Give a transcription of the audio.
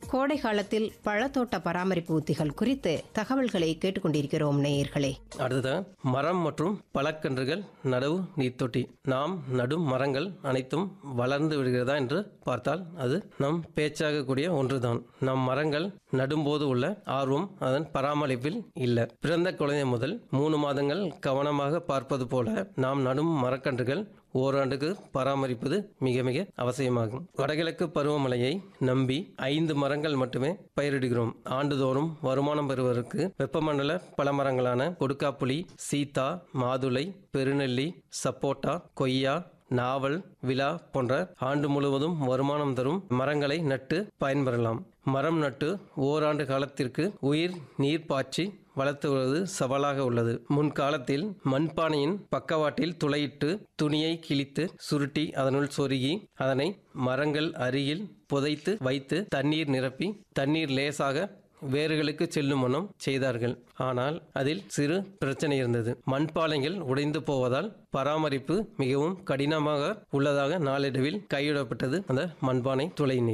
கோடை காலத்தில் பழத்தோட்ட பராமரிப்பு உத்திகள் குறித்து தகவல்களை கேட்டுக்கொண்டிருக்கிறோம் நேயர்களே அடுத்ததாக மரம் மற்றும் பழக்கன்றுகள் நடவு நீர்த்தொட்டி நாம் நடும் மரங்கள் அனைத்தும் வளர்ந்து விடுகிறதா என்று பார்த்தால் அது நம் பேச்சாக கூடிய ஒன்றுதான் நம் மரங்கள் நடும்போது உள்ள ஆர்வம் அதன் பராமரிப்பில் இல்லை பிறந்த குழந்தை முதல் மூணு மாதங்கள் கவனமாக பார்ப்பது போல நாம் நடும் மரக்கன்றுகள் ஓராண்டுக்கு பராமரிப்பது மிக மிக அவசியமாகும் வடகிழக்கு பருவமழையை நம்பி ஐந்து மரங்கள் மட்டுமே பயிரிடுகிறோம் ஆண்டுதோறும் வருமானம் பெறுவதற்கு வெப்பமண்டல பல மரங்களான கொடுக்காப்புளி சீதா மாதுளை பெருநெல்லி சப்போட்டா கொய்யா நாவல் விழா போன்ற ஆண்டு முழுவதும் வருமானம் தரும் மரங்களை நட்டு பயன்பெறலாம் மரம் நட்டு ஓராண்டு காலத்திற்கு உயிர் நீர் பாய்ச்சி வளர்த்து வருவது சவாலாக உள்ளது முன்காலத்தில் மண்பானையின் பக்கவாட்டில் துளையிட்டு துணியை கிழித்து சுருட்டி அதனுள் சொருகி அதனை மரங்கள் அருகில் புதைத்து வைத்து தண்ணீர் நிரப்பி தண்ணீர் லேசாக வேர்களுக்கு செல்லும் வண்ணம் செய்தார்கள் ஆனால் அதில் சிறு பிரச்சனை இருந்தது மண்பானைகள் உடைந்து போவதால் பராமரிப்பு மிகவும் கடினமாக உள்ளதாக நாளடைவில் கைவிடப்பட்டது அந்த மண்பானை துளை நீர்